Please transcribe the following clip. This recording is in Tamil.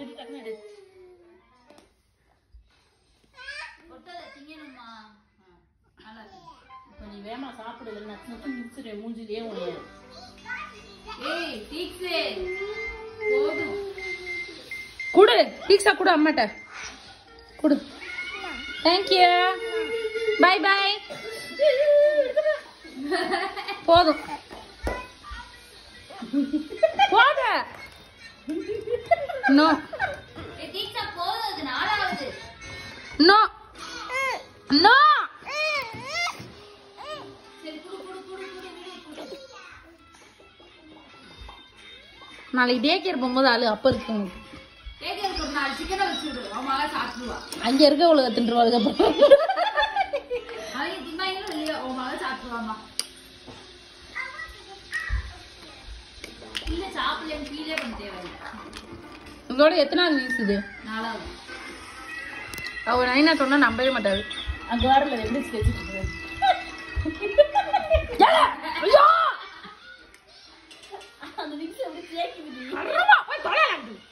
எடுத்து டக்குனு எடு கொட்டதை திங்கணுமா ஆ, நல்லா இருக்கு இப்போ நீ வேமா சாப்பிடு இல்லை நச்சு நச்சு முடிச்சிடு மூஞ்சிலேயே உடைய ஏய் டீக்ஸே போதும் கொடு பீக்ஸா கொடு அம்மாட்ட கொடு தேங்க்யூ பை பை போதும் போத நோ ஏய் டீக்ஸா போதும் அது நாலாவது நோ நோ சரி குடு குடு குடு குடு குடு குடு நாளைக்கு டே கேர் போகும்போது ஆளு அப்ப இருக்கு உனக்கு. கேட்கறதுக்கு ஒரு நாலு சிக்கனை வச்சு விடு அவன் மகன் சாப்பிடுவா அங்க இருக்க உலக தின்றுவா அதுக்கப்புறம் அவங்க திம்பாங்களும் இல்லையோ உன் மகன் சாப்பிடுவாமா இல்ல சாப்பிடலன்னு ஃபீலே பண்ண தேவையில்லை இதோட எத்தனாவது வீசுது நாலாவது அவ நைனா சொன்னா நம்பவே மாட்டாரு அங்க வரல ரெண்டு வச்சுட்டு ஐயோ அந்த மிக்ஸ் எப்படி சேர்க்குது